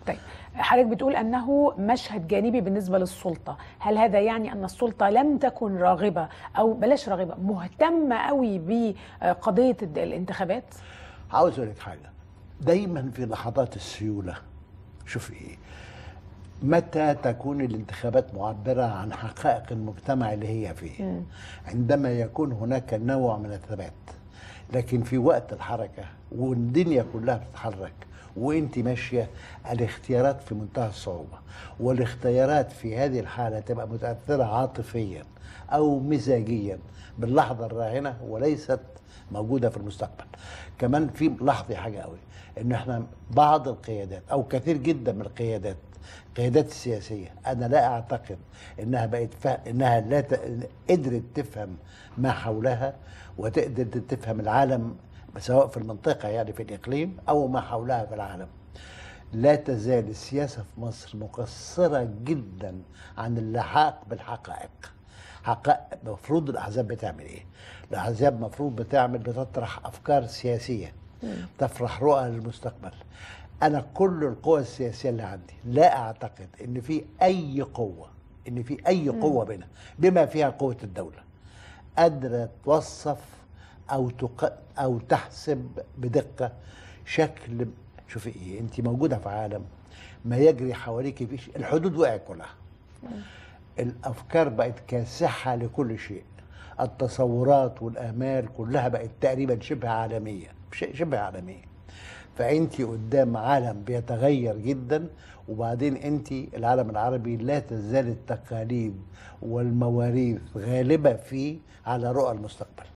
طيب حضرتك بتقول انه مشهد جانبي بالنسبه للسلطه هل هذا يعني ان السلطه لم تكن راغبه او بلاش راغبه مهتمه قوي بقضيه الانتخابات عاوز اقول لك حاجه دايما في لحظات السيوله شوف ايه متى تكون الانتخابات معبرة عن حقائق المجتمع اللي هي فيه عندما يكون هناك نوع من الثبات لكن في وقت الحركة والدنيا كلها بتتحرك وانت ماشية الاختيارات في منتهى الصعوبة والاختيارات في هذه الحالة تبقى متأثرة عاطفيا أو مزاجيا باللحظة الراهنة وليست موجودة في المستقبل كمان في لاحظي حاجة قوي ان احنا بعض القيادات او كثير جدا من القيادات القيادات السياسيه انا لا اعتقد انها بقت فا... انها لا ت... قدرت تفهم ما حولها وتقدر تفهم العالم سواء في المنطقه يعني في الاقليم او ما حولها في العالم لا تزال السياسه في مصر مقصره جدا عن اللحاق بالحقائق حقائق المفروض الاحزاب بتعمل ايه؟ الاحزاب المفروض بتعمل بتطرح افكار سياسيه تفرح رؤى للمستقبل انا كل القوى السياسيه اللي عندي لا اعتقد ان في اي قوه ان في اي قوه بينها بما فيها قوه الدوله قادره توصف او تق... او تحسب بدقه شكل شوفي ايه انت موجوده في عالم ما يجري حواليك فيش الحدود وقعت كلها الافكار بقت كاسحه لكل شيء التصورات والامال كلها بقت تقريبا شبه عالميه شبه عالميه فانت قدام عالم بيتغير جدا وبعدين انت العالم العربي لا تزال التقاليد والمواريث غالبه فيه على رؤى المستقبل